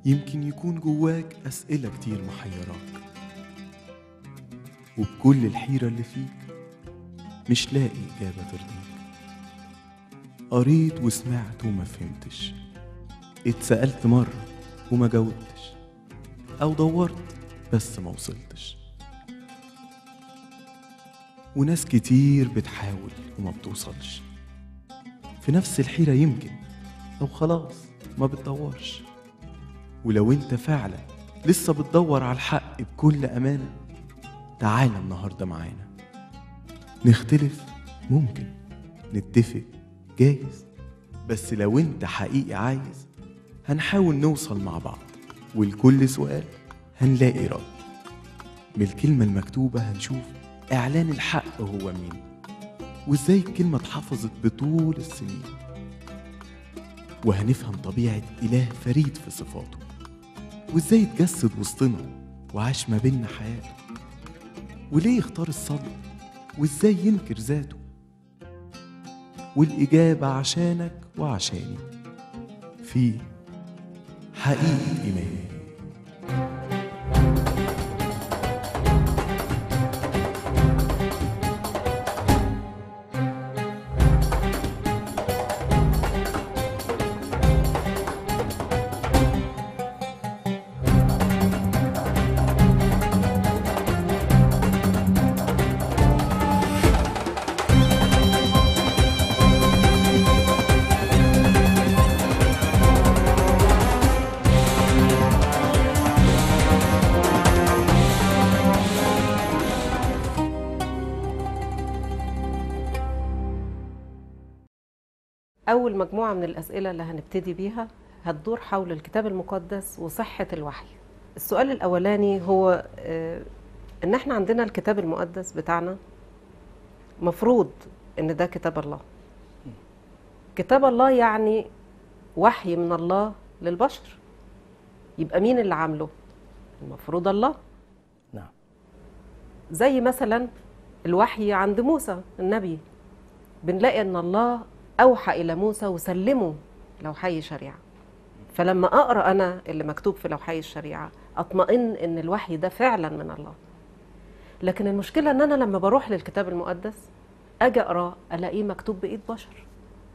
يمكن يكون جواك أسئلة كتير محيراك وبكل الحيرة اللي فيك مش لاقي إجابة ترضيك قريت وسمعت وما فهمتش اتسألت مرة وما جاوبتش أو دورت بس ما وصلتش وناس كتير بتحاول وما بتوصلش في نفس الحيرة يمكن أو خلاص ما بتدورش ولو انت فعلا لسه بتدور على الحق بكل أمانة تعالى النهاردة معانا نختلف ممكن نتفق جايز بس لو انت حقيقي عايز هنحاول نوصل مع بعض ولكل سؤال هنلاقي رد من الكلمة المكتوبة هنشوف إعلان الحق هو مين وإزاي الكلمة اتحفظت بطول السنين وهنفهم طبيعة إله فريد في صفاته وإزاي اتجسد وسطنا وعاش ما بينا حياته وليه اختار الصبر وإزاي ينكر ذاته والإجابة عشانك وعشاني في حقيقة إيماني أول مجموعة من الأسئلة اللي هنبتدي بيها هتدور حول الكتاب المقدس وصحة الوحي السؤال الأولاني هو آه، إن إحنا عندنا الكتاب المقدس بتاعنا مفروض إن ده كتاب الله كتاب الله يعني وحي من الله للبشر يبقى مين اللي عامله المفروض الله نعم زي مثلا الوحي عند موسى النبي بنلاقي ان الله اوحى الى موسى وسلمه لوحي شريعه فلما اقرا انا اللي مكتوب في لوحي الشريعه اطمئن ان الوحي ده فعلا من الله لكن المشكله ان انا لما بروح للكتاب المقدس اجي اقراه الاقيه مكتوب بايد بشر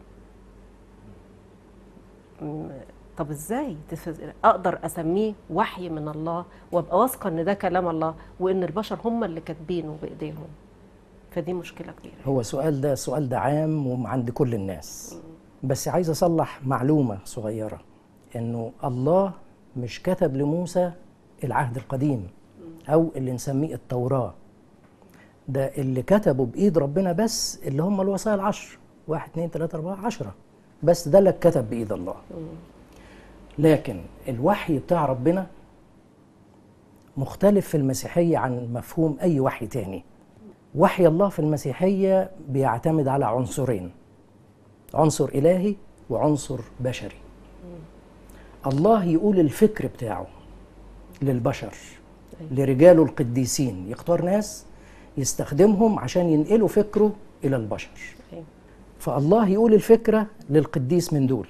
م- طب ازاي تف- اقدر اسميه وحي من الله وابقى واثقه ان ده كلام الله وان البشر هم اللي كاتبينه بايديهم فدي مشكله كبيره هو سؤال ده سؤال ده عام وعند كل الناس بس عايز اصلح معلومه صغيره انه الله مش كتب لموسى العهد القديم او اللي نسميه التوراه ده اللي كتبوا بايد ربنا بس اللي هم الوصايا العشر واحد اتنين تلاته اربعه عشره بس ده اللي اتكتب بايد الله لكن الوحي بتاع ربنا مختلف في المسيحيه عن مفهوم اي وحي تاني وحي الله في المسيحية بيعتمد على عنصرين عنصر إلهي وعنصر بشري الله يقول الفكر بتاعه للبشر لرجاله القديسين يختار ناس يستخدمهم عشان ينقلوا فكره إلى البشر أيوة. فالله يقول الفكرة للقديس من دول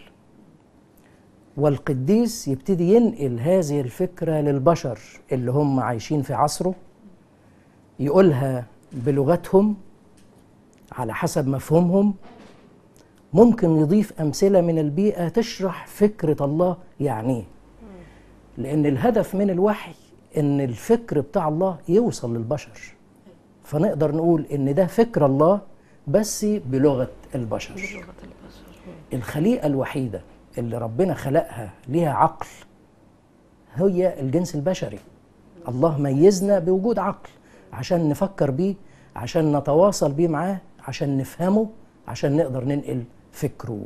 والقديس يبتدي ينقل هذه الفكرة للبشر اللي هم عايشين في عصره يقولها بلغتهم على حسب مفهومهم ممكن يضيف أمثلة من البيئة تشرح فكرة الله يعني إيه. لأن الهدف من الوحي إن الفكر بتاع الله يوصل للبشر فنقدر نقول إن ده فكر الله بس بلغة البشر بلغه البشر الخليقة الوحيدة اللي ربنا خلقها ليها عقل هي الجنس البشري الله ميزنا بوجود عقل عشان نفكر بيه عشان نتواصل بيه معاه عشان نفهمه عشان نقدر ننقل فكره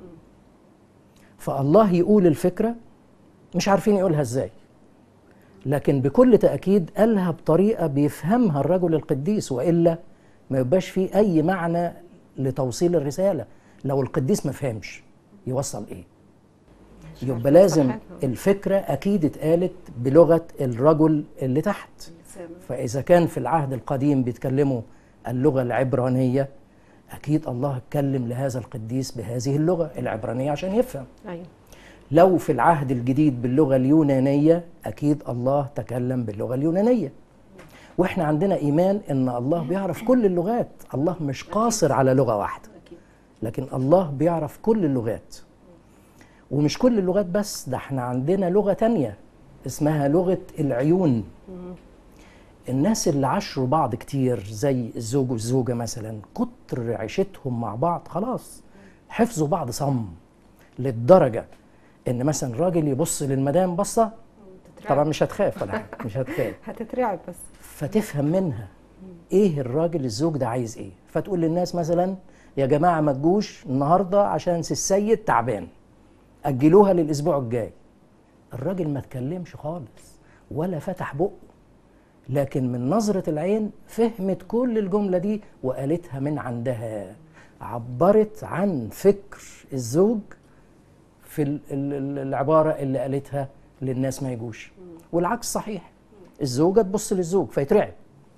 فالله يقول الفكرة مش عارفين يقولها ازاي لكن بكل تأكيد قالها بطريقة بيفهمها الرجل القديس وإلا ما يبقاش فيه أي معنى لتوصيل الرسالة لو القديس ما فهمش يوصل إيه يبقى لازم صحيح. الفكرة أكيد اتقالت بلغة الرجل اللي تحت فإذا كان في العهد القديم بيتكلموا اللغة العبرانية أكيد الله اتكلم لهذا القديس بهذه اللغة العبرانية عشان يفهم ايوه لو في العهد الجديد باللغة اليونانية أكيد الله تكلم باللغة اليونانية واحنا عندنا إيمان إن الله بيعرف كل اللغات الله مش قاصر على لغة واحدة لكن الله بيعرف كل اللغات ومش كل اللغات بس ده احنا عندنا لغة تانية اسمها لغة العيون الناس اللي عاشروا بعض كتير زي الزوج والزوجة مثلا كتر عيشتهم مع بعض خلاص حفظوا بعض صم للدرجة ان مثلا راجل يبص للمدام بصة طبعا مش هتخاف ولا حاجة مش هتخاف هتترعب بس فتفهم منها ايه الراجل الزوج ده عايز ايه فتقول للناس مثلا يا جماعه ما تجوش النهارده عشان سي السيد تعبان اجلوها للاسبوع الجاي الراجل ما اتكلمش خالص ولا فتح بقه لكن من نظرة العين فهمت كل الجملة دي وقالتها من عندها عبرت عن فكر الزوج في ال- ال- ال- العبارة اللي قالتها للناس ما يجوش والعكس صحيح الزوجة تبص للزوج فيترعب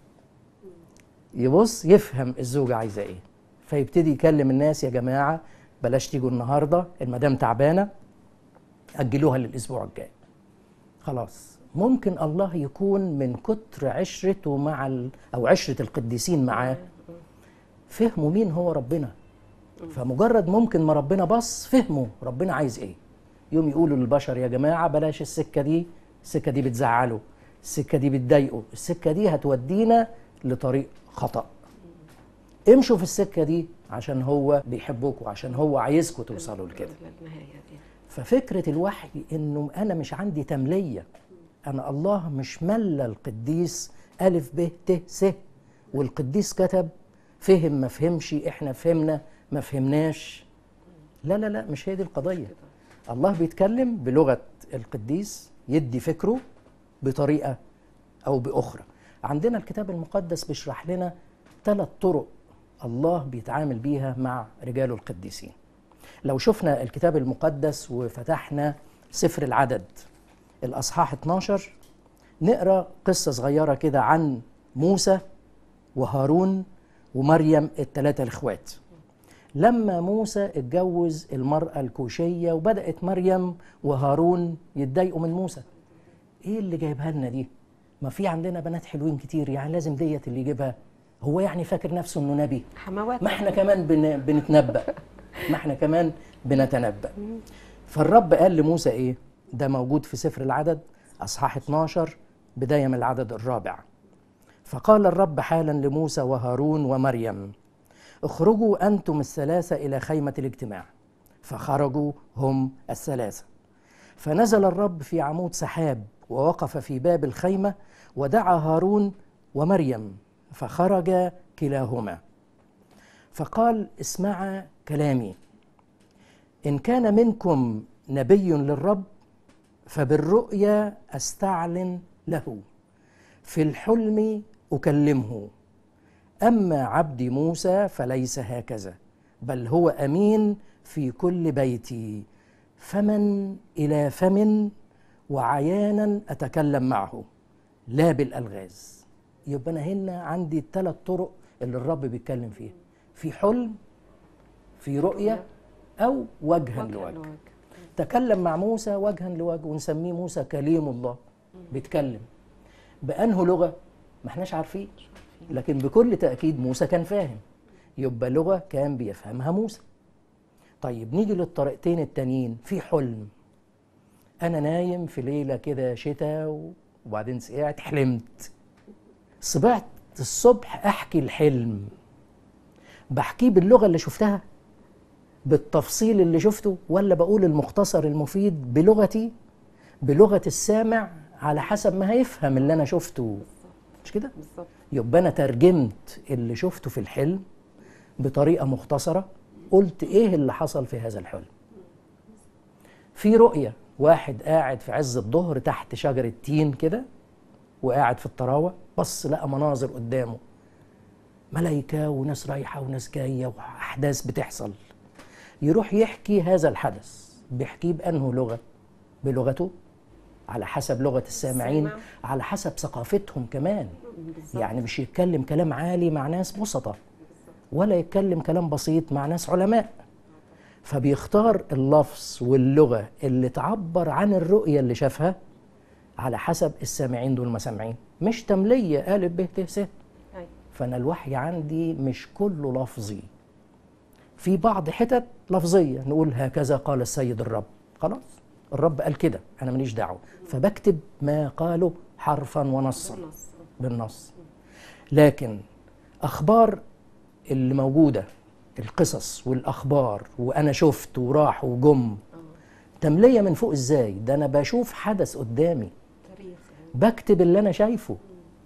يبص يفهم الزوجة عايزة ايه فيبتدي يكلم الناس يا جماعة بلاش تيجوا النهاردة المدام تعبانة أجلوها للأسبوع الجاي خلاص ممكن الله يكون من كتر عشرته مع ال... أو عشرة القديسين معاه فهموا مين هو ربنا فمجرد ممكن ما ربنا بص فهموا ربنا عايز ايه يوم يقولوا للبشر يا جماعة بلاش السكة دي السكة دي بتزعله السكة دي بتضايقه السكة دي هتودينا لطريق خطأ امشوا في السكة دي عشان هو بيحبكم عشان هو عايزكم توصلوا لكده للنهاية دي ففكرة الوحي انه انا مش عندي تملية انا الله مش ملى القديس الف ب ت س والقديس كتب فهم ما فهمش احنا فهمنا ما فهمناش لا لا لا مش هي دي القضية الله بيتكلم بلغة القديس يدي فكره بطريقة أو بأخرى عندنا الكتاب المقدس بيشرح لنا ثلاث طرق الله بيتعامل بيها مع رجاله القديسين لو شفنا الكتاب المقدس وفتحنا سفر العدد الأصحاح 12 نقرأ قصة صغيرة كده عن موسى وهارون ومريم الثلاثة الإخوات لما موسى اتجوز المرأة الكوشية وبدأت مريم وهارون يتضايقوا من موسى ايه اللي جايبها لنا دي ما في عندنا بنات حلوين كتير يعني لازم ديت اللي يجيبها هو يعني فاكر نفسه انه نبي حموات ما احنا كمان بن... بنتنبأ ما احنا كمان بنتنبأ فالرب قال لموسى ايه ده موجود في سفر العدد اصحاح 12 بداية من العدد الرابع فقال الرب حالا لموسى وهارون ومريم اخرجوا انتم الثلاثة الى خيمة الاجتماع فخرجوا هم الثلاثة فنزل الرب في عمود سحاب ووقف في باب الخيمة ودعا هارون ومريم فخرج كلاهما فقال اسمعا كلامي إن كان منكم نبي للرب فبالرؤيا أستعلن له في الحلم أكلمه أما عبدي موسى فليس هكذا بل هو أمين في كل بيتي فمن إلى فم وعيانا أتكلم معه لا بالألغاز يبقى أنا هنا عندي الثلاث طرق اللي الرب بيتكلم فيها في حلم في رؤية أو وجها وجها لوجه لوجه. تكلم مع موسى وجها لوجه ونسميه موسى كليم الله بيتكلم بأنه لغة ما احناش عارفين لكن بكل تأكيد موسى كان فاهم يبقى لغة كان بيفهمها موسى طيب نيجي للطريقتين التانيين في حلم أنا نايم في ليلة كده شتاء وبعدين سقعت حلمت صبحت الصبح أحكي الحلم بحكيه باللغة اللي شفتها بالتفصيل اللي شفته ولا بقول المختصر المفيد بلغتي بلغة السامع على حسب ما هيفهم اللي أنا شفته مش كده؟ بالظبط يبقى أنا ترجمت اللي شفته في الحلم بطريقة مختصرة قلت إيه اللي حصل في هذا الحلم في رؤية واحد قاعد في عز الظهر تحت شجرة تين كده وقاعد في الطراوة بص لقى مناظر قدامه ملايكة وناس رايحة وناس جاية وأحداث بتحصل يروح يحكي هذا الحدث بيحكيه بأنه لغة بلغته على حسب لغة السامعين السامع. على حسب ثقافتهم كمان بالظبط يعني مش يتكلم كلام عالي مع ناس بسطة ولا يتكلم كلام بسيط مع ناس علماء فبيختار اللفظ واللغة اللي تعبر عن الرؤية اللي شافها على حسب السامعين دول ما سامعين مش تملية ألف ب ت س أيوة. فأنا الوحي عندي مش كله لفظي في بعض حتت لفظية نقول هكذا قال السيد الرب خلاص الرب قال كده أنا ماليش دعوة فبكتب ما قاله حرفا ونصا بالنص. بالنص لكن اخبار اللي موجوده القصص والاخبار وانا شفت وراح وجم تمليه من فوق ازاي ده انا بشوف حدث قدامي تاريخ بكتب اللي انا شايفه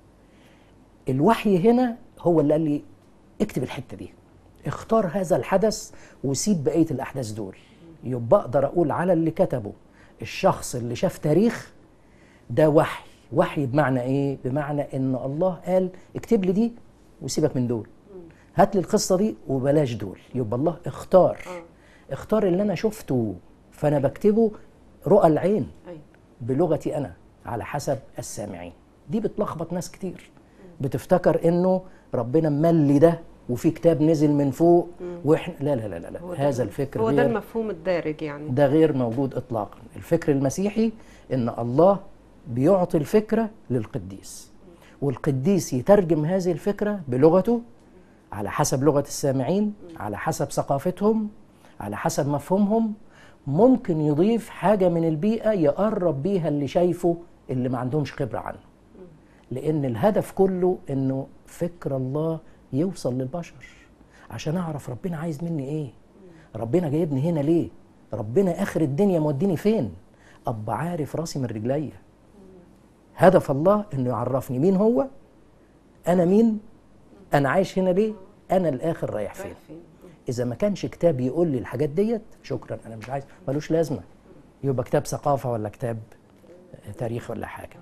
الوحي هنا هو اللي قال لي اكتب الحته دي اختار هذا الحدث وسيب بقيه الاحداث دول يبقى اقدر اقول على اللي كتبه الشخص اللي شاف تاريخ ده وحي وحي بمعنى ايه بمعنى ان الله قال اكتب لي دي وسيبك من دول هات لي القصه دي وبلاش دول يبقى الله اختار اختار اللي انا شفته فانا بكتبه رؤى العين أيوة. بلغتي انا على حسب السامعين دي بتلخبط ناس كتير بتفتكر انه ربنا ملي ده وفي كتاب نزل من فوق واحنا لا لا لا لا, هو لا. ده- هذا الفكر هو ده غير المفهوم الدارج يعني ده غير موجود اطلاقا الفكر المسيحي ان الله بيعطي الفكره للقديس والقديس يترجم هذه الفكره بلغته على حسب لغه السامعين على حسب ثقافتهم على حسب مفهومهم ممكن يضيف حاجه من البيئه يقرب بيها اللي شايفه اللي ما عندهمش خبره عنه لان الهدف كله انه فكر الله يوصل للبشر عشان اعرف ربنا عايز مني ايه ربنا جايبني هنا ليه ربنا اخر الدنيا موديني فين ابقى عارف راسي من رجليا هدف الله انه يعرفني مين هو انا مين انا عايش هنا ليه انا الاخر رايح فين رايح فين اذا ما كانش كتاب يقول لي الحاجات ديت شكرا انا مش عايز ملوش لازمه يبقى كتاب ثقافه ولا كتاب تاريخ ولا حاجه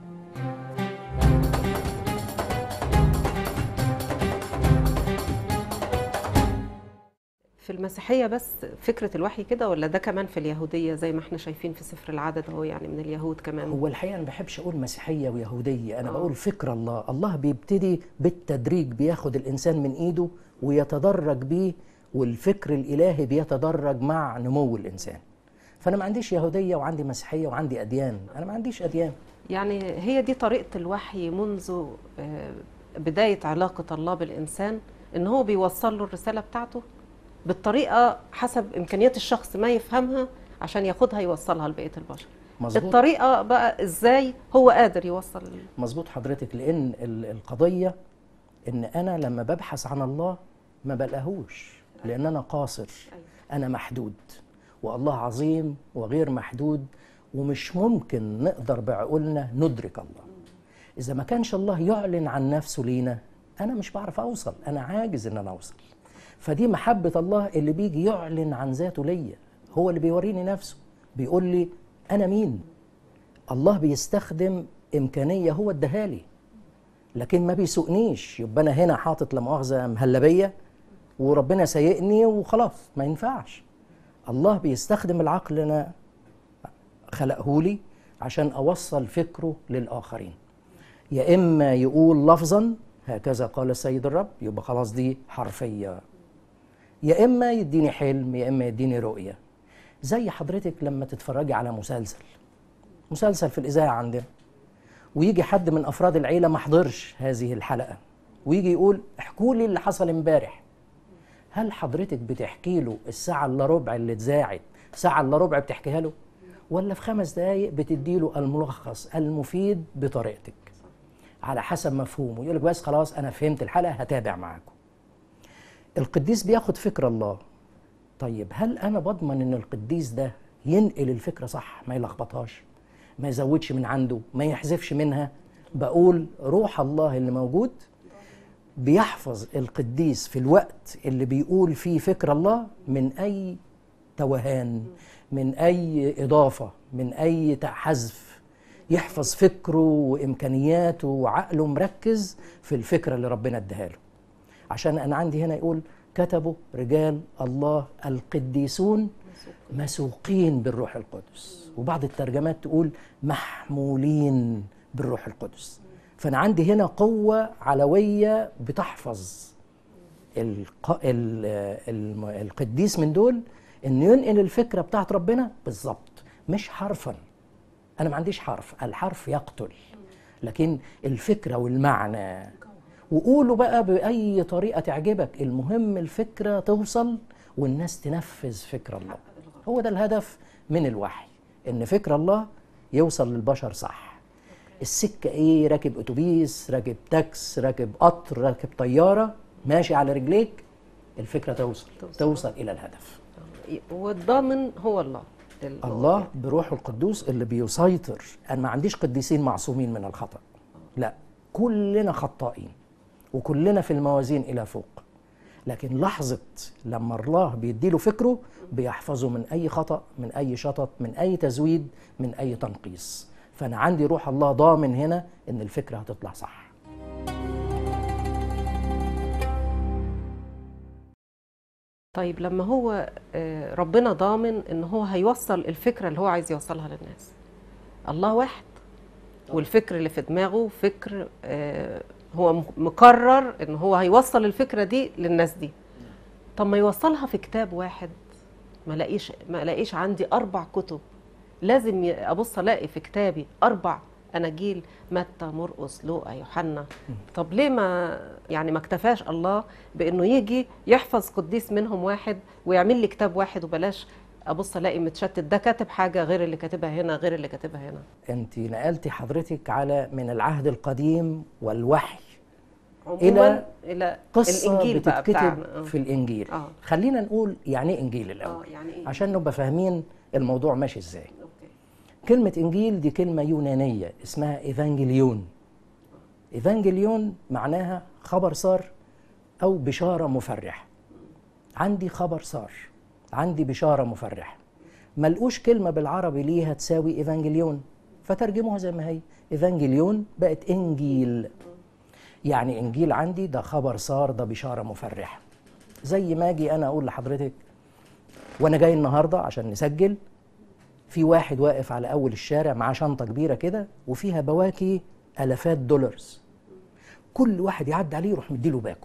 في المسيحية بس فكرة الوحي كده ولا ده كمان في اليهودية زي ما احنا شايفين في سفر العدد هو يعني من اليهود كمان هو الحقيقه انا ما بحبش اقول مسيحيه ويهوديه انا آه. بقول فكر الله الله بيبتدي بالتدريج بياخد الانسان من ايده ويتدرج بيه والفكر الالهي بيتدرج مع نمو الانسان فانا ما عنديش يهوديه وعندي مسيحيه وعندي اديان انا ما عنديش اديان يعني هي دي طريقة الوحي منذ آه، بداية علاقة الله بالإنسان إن هو بيوصل له الرسالة بتاعته بالطريقة حسب إمكانيات الشخص ما يفهمها عشان ياخدها يوصلها لبقية البشر مظبوط الطريقة بقى إزاي هو قادر يوصل مظبوط حضرتك لان ال- القضيه ان انا لما ببحث عن الله ما بلاقيهوش لان انا قاصر انا محدود والله عظيم وغير محدود ومش ممكن نقدر بعقولنا ندرك الله اذا ما كانش الله يعلن عن نفسه لينا انا مش بعرف اوصل انا عاجز ان انا اوصل فدي محبه الله اللي بيجي يعلن عن ذاته ليا هو اللي بيوريني نفسه بيقول لي انا مين الله بيستخدم امكانيه هو اداها لي لكن ما بيسوقنيش يبقى انا هنا حاطط لا مؤاخذه مهلبيه وربنا سايقني وخلاص ما ينفعش الله بيستخدم العقل اللي انا خلقه لي عشان اوصل فكره للاخرين يا اما يقول لفظا هكذا قال السيد الرب يبقى خلاص دي حرفيه يا اما يديني حلم يا اما يديني رؤيه زي حضرتك لما تتفرجي على مسلسل مسلسل في الاذاعه عندنا ويجي حد من افراد العيله ما حضرش هذه الحلقه ويجي يقول احكوا لي اللي حصل امبارح هل حضرتك بتحكي له الساعه الا ربع اللي اتذاعت ساعه الا ربع بتحكيها له ولا في خمس دقايق بتدي له الملخص المفيد بطريقتك على حسب مفهومه يقول لك بس خلاص انا فهمت الحلقه هتابع معاكم القديس بياخد فكر الله طيب هل انا بضمن ان القديس ده ينقل الفكره صح ما يلخبطهاش ما يزودش من عنده ما يحذفش منها بقول روح الله اللي موجود بيحفظ القديس في الوقت اللي بيقول فيه فكر الله من اي توهان من اي اضافه من اي تع- حذف يحفظ فكره وامكانياته وعقله مركز في الفكره اللي ربنا اداها له عشان انا عندي هنا يقول كتبوا رجال الله القديسون مسوقين بالروح القدس وبعض الترجمات تقول محمولين بالروح القدس فانا عندي هنا قوه علويه بتحفظ الق... ال... الم- القديس من دول انه ينقل الفكره بتاعت ربنا بالظبط مش حرفا انا ما عنديش حرف الحرف يقتل لكن الفكره والمعنى وقولوا بقى باي طريقه تعجبك المهم الفكره توصل والناس تنفذ فكر الله هو ده الهدف من الوحي ان فكر الله يوصل للبشر صح السكه ايه راكب اتوبيس راكب تاكس راكب قطر راكب طياره ماشي على رجليك الفكره توصل توصل. توصل الى الهدف والضامن هو الله لل- الله بروحه القدوس اللي بيسيطر انا ما عنديش قديسين معصومين من الخطا لا كلنا خطائين وكلنا في الموازين الى فوق لكن لحظه لما الله بيديله فكره بيحفظه من اي خطا من اي شطط من اي تزويد من اي تنقيص فانا عندي روح الله ضامن هنا ان الفكره هتطلع صح طيب لما هو آه، ربنا ضامن ان هو هيوصل الفكره اللي هو عايز يوصلها للناس الله واحد والفكر اللي في دماغه فكر آه، هو م- مقرر ان هو هيوصل الفكره دي للناس دي طب ما يوصلها في كتاب واحد ما لاقيش ما لاقيش عندي اربع كتب لازم ي- ابص الاقي في كتابي اربع اناجيل متى مرقس لوقا يوحنا طب ليه ما يعني ما اكتفاش الله بانه يجي يحفظ قديس منهم واحد ويعمل لي كتاب واحد وبلاش ابص الاقي متشتت ده كاتب حاجه غير اللي كاتبها هنا غير اللي كاتبها هنا انت نقلتي حضرتك على من العهد القديم والوحي عموما الى قصه الانجيل بقى بتتكتب بتاعنا آه. في الانجيل آه. خلينا نقول يعني ايه انجيل الاول اه يعني ايه عشان نبقى فاهمين الموضوع ماشي ازاي اوكي كلمة إنجيل دي كلمة يونانية اسمها إيفانجيليون إيفانجيليون معناها خبر صار أو بشارة مفرحة عندي خبر صار عندي بشارة مفرحة ملقوش كلمة بالعربي ليها تساوي إيفانجيليون فترجموها زي ما هي إيفانجيليون بقت إنجيل يعني إنجيل عندي ده خبر صار ده بشارة مفرحة زي ما أجي أنا أقول لحضرتك وأنا جاي النهاردة عشان نسجل في واحد واقف على اول الشارع معاه شنطه كبيره كده وفيها بواكي الافات دولارز كل واحد يعدي عليه يروح مديله باكو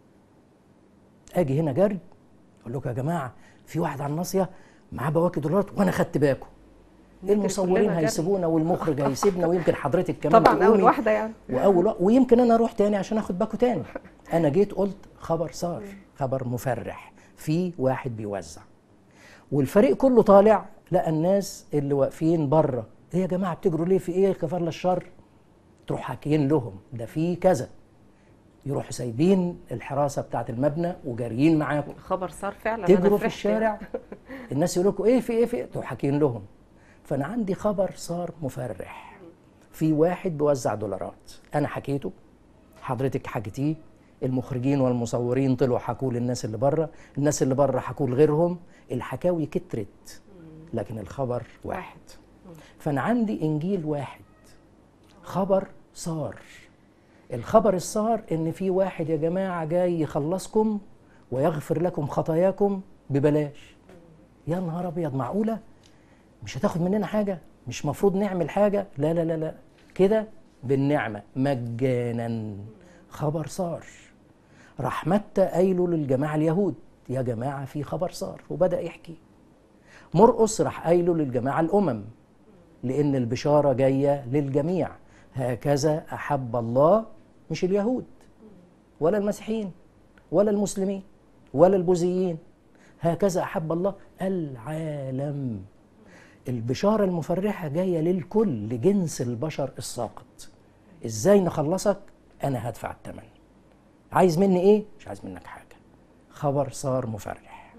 اجي هنا جري اقول لكم يا جماعه في واحد على الناصيه معاه بواكي دولارات وانا خدت باكو المصورين كلنا جري. هيسيبونا والمخرج هيسيبنا ويمكن حضرتك كمان طبعا اول تقولي واحده يعني واول وا- ويمكن انا اروح تاني عشان اخد باكو تاني انا جيت قلت خبر صار خبر مفرح في واحد بيوزع والفريق كله طالع لقى الناس اللي واقفين بره ايه يا جماعه بتجروا ليه في ايه كفر الشر تروح حاكيين لهم ده في كذا يروحوا سايبين الحراسه بتاعت المبنى وجاريين معاكم الخبر صار فعلا أنا تجروا في فرحت الشارع الناس يقول لكم ايه في ايه في تروح حاكيين لهم فانا عندي خبر صار مفرح في واحد بيوزع دولارات انا حكيته حضرتك حكيتيه المخرجين والمصورين طلعوا حكوا للناس اللي بره الناس اللي بره حكوا لغيرهم الحكاوي كترت لكن الخبر واحد فانا عندي انجيل واحد خبر صار الخبر الصار ان في واحد يا جماعه جاي يخلصكم ويغفر لكم خطاياكم ببلاش يا نهار ابيض معقوله مش هتاخد مننا حاجه مش مفروض نعمل حاجه لا لا لا لا كده بالنعمه مجانا خبر صار راح متى قايله للجماعه اليهود يا جماعه في خبر صار وبدا يحكي مرقس راح قايله للجماعه الامم لان البشاره جايه للجميع هكذا احب الله مش اليهود ولا المسيحيين ولا المسلمين ولا البوذيين هكذا احب الله العالم البشاره المفرحه جايه للكل لجنس البشر الساقط ازاي نخلصك انا هدفع الثمن عايز مني ايه مش عايز منك حاجه خبر صار مفرح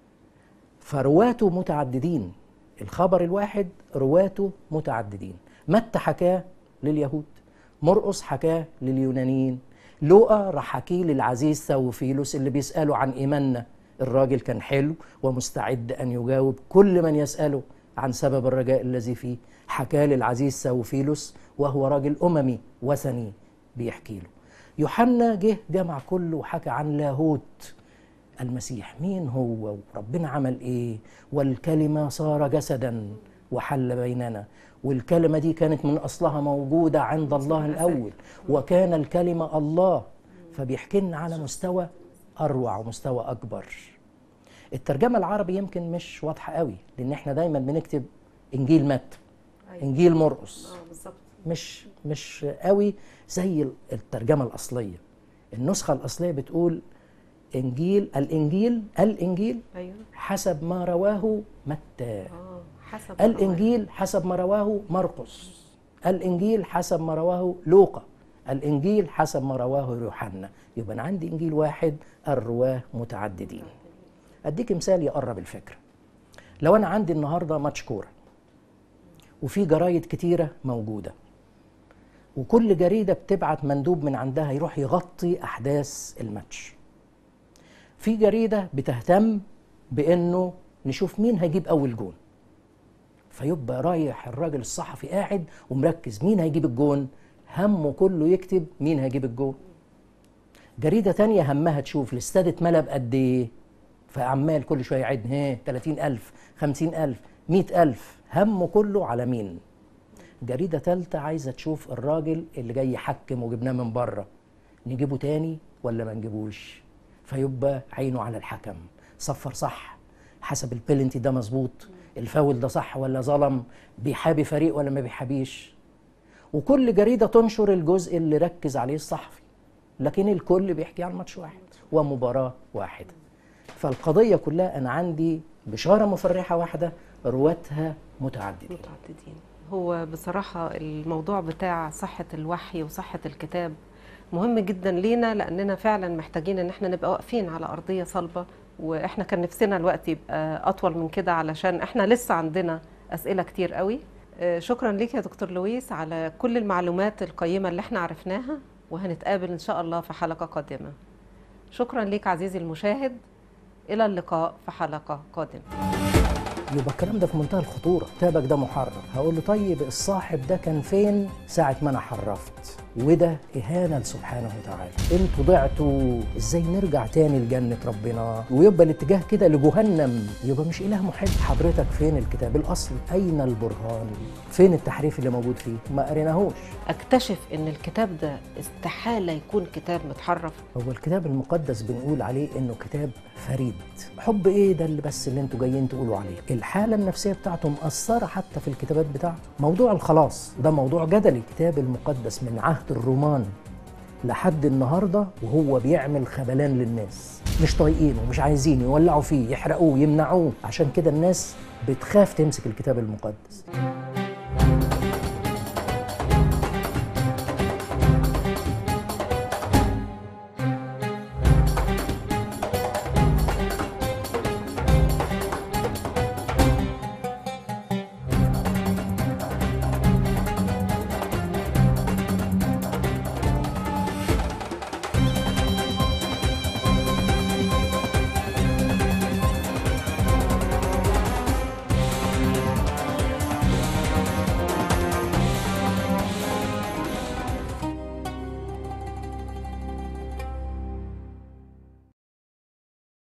فرواته متعددين الخبر الواحد رواته متعددين متى حكاه لليهود مرقس حكاه لليونانيين لوقا راح حكيه للعزيز ثوفيلوس اللي بيسأله عن إيماننا الراجل كان حلو ومستعد أن يجاوب كل من يسأله عن سبب الرجاء الذي فيه حكاه للعزيز ثوفيلوس وهو راجل أممي وثني بيحكي له يوحنا جه جمع كله وحكى عن لاهوت المسيح مين هو وربنا عمل ايه والكلمه صار جسدا وحل بيننا والكلمه دي كانت من اصلها موجوده عند الله الاول وكان الكلمه الله فبيحكي لنا على مستوى اروع ومستوى اكبر الترجمه العربي يمكن مش واضحه قوي لان احنا دايما بنكتب انجيل متى أيوة. انجيل مرقس اه بالظبط مش مش قوي زي الترجمه الاصليه النسخه الاصليه بتقول انجيل الانجيل الانجيل ايوه حسب ما رواه متى اه حسب الانجيل حسب ما رواه مرقس الانجيل حسب ما رواه لوقا الانجيل حسب ما رواه يوحنا يبقى انا عندي انجيل واحد الرواه متعددين اديك مثال يقرب الفكره لو انا عندي النهارده ماتش كوره وفي جرايد كتيره موجوده وكل جريده بتبعت مندوب من عندها يروح يغطي احداث الماتش في جريده بتهتم بانه نشوف مين هيجيب اول جون فيبقى رايح الراجل الصحفي قاعد ومركز مين هيجيب الجون همه كله يكتب مين هيجيب الجون جريدة تانية همها تشوف الاستاد اتملى بقد ايه فعمال كل شوية يعد ها 30000 50000 100000 همه كله على مين جريدة تالتة عايزة تشوف الراجل اللي جاي يحكم وجبناه من بره نجيبه تاني ولا ما نجيبوش فيبقى عينه على الحكم صفر صح حسب البلنتي ده مظبوط الفاول ده صح ولا ظلم بيحابي فريق ولا ما بيحابيش وكل جريدة تنشر الجزء اللي ركز عليه الصحفي لكن الكل بيحكي عن ماتش واحد ومباراة واحدة فالقضية كلها أنا عندي بشارة مفرحة واحدة رواتها متعددين متعددين هو بصراحة الموضوع بتاع صحة الوحي وصحة الكتاب مهم جدا لينا لأننا فعلا محتاجين إن احنا نبقى واقفين على أرضية صلبة وإحنا كان نفسنا الوقت يبقى أطول من كده علشان إحنا لسه عندنا أسئلة كتير قوي آه، شكرا ليك يا دكتور لويس على كل المعلومات القيمة اللي احنا عرفناها وهنتقابل إن شاء الله في حلقة قادمة شكرا ليك عزيزي المشاهد إلى اللقاء في حلقة قادمة يبقى الكلام ده في منتهى الخطورة كتابك ده محرف هقول له طيب الصاحب ده كان فين ساعة ما أنا حرفت وده إهانة لسبحانه وتعالى انتوا ضعتوا ازاي نرجع تاني لجنة ربنا ويبقى الاتجاه كده لجهنم يبقى مش إله محب حضرتك فين الكتاب الأصلي أين البرهان فين التحريف اللي موجود فيه ما قريناهوش اكتشف ان الكتاب ده استحالة يكون كتاب متحرف هو الكتاب المقدس بنقول عليه انه كتاب فريد حب ايه ده اللي بس اللي انتوا جايين تقولوا عليه الحاله النفسيه بتاعته مأثره حتى في الكتابات بتاعته موضوع الخلاص ده موضوع جدلي الكتاب المقدس من عهد الرومان لحد النهارده وهو بيعمل خبلان للناس مش طايقينه مش عايزين يولعوا فيه يحرقوه يمنعوه عشان كده الناس بتخاف تمسك الكتاب المقدس